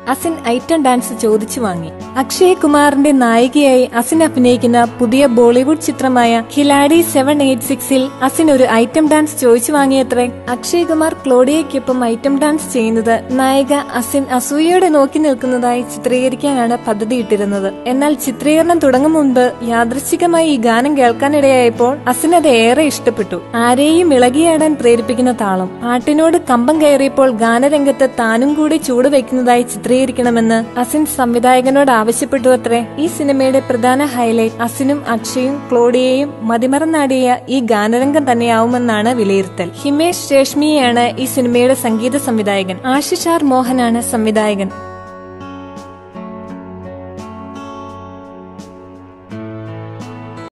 Asin item dance ചോദിച്ചു വാങ്ങി അക്ഷയ് കുമാറിന്റെ നായികയായി അസിൻ അഭിനയിക്കുന്ന പുതിയ ബോളിവുഡ് ചിത്രമായ ഖിലാഡി സെവൻ എയ്റ്റ് സിക്സിൽ അസിൻ ഒരു ഐറ്റം ഡാൻസ് ചോദിച്ചു വാങ്ങിയത്രേ അക്ഷയ് കുമാർ ക്ലോഡിയയ്ക്കൊപ്പം ഐറ്റം ഡാൻസ് ചെയ്യുന്നത് നായിക അസിൻ അസൂയയോടെ നോക്കി നിൽക്കുന്നതായി ചിത്രീകരിക്കാനാണ് പദ്ധതിയിട്ടിരുന്നത് എന്നാൽ ചിത്രീകരണം തുടങ്ങും മുൻപ് യാദൃശ്ചികമായി ഈ ഗാനം കേൾക്കാനിടയായപ്പോൾ അസിൻ അത് ഏറെ ഇഷ്ടപ്പെട്ടു ആരെയും ഇളകിയാടാൻ പ്രേരിപ്പിക്കുന്ന താളം പാട്ടിനോട് കമ്പം കയറിയപ്പോൾ ഗാനരംഗത്ത് താനും കൂടി ചൂട് വെക്കുന്നതായി ചിത്രീകരിക്കണമെന്ന് അസിൻ സംവിധായകനോട് ആവശ്യപ്പെട്ടു അത്രേ ഈ സിനിമയുടെ പ്രധാന ഹൈലൈറ്റ് അസിനും അക്ഷയും ക്ലോഡിയയും മതിമറന്നാടിയ ഈ ഗാനരംഗം തന്നെയാവുമെന്നാണ് വിലയിരുത്തൽ ഹിമേഷ് രേഷ്മിയാണ് ഈ സിനിമയുടെ സംഗീത സംവിധായകൻ ആശിഷ് ആർ മോഹനാണ് സംവിധായകൻ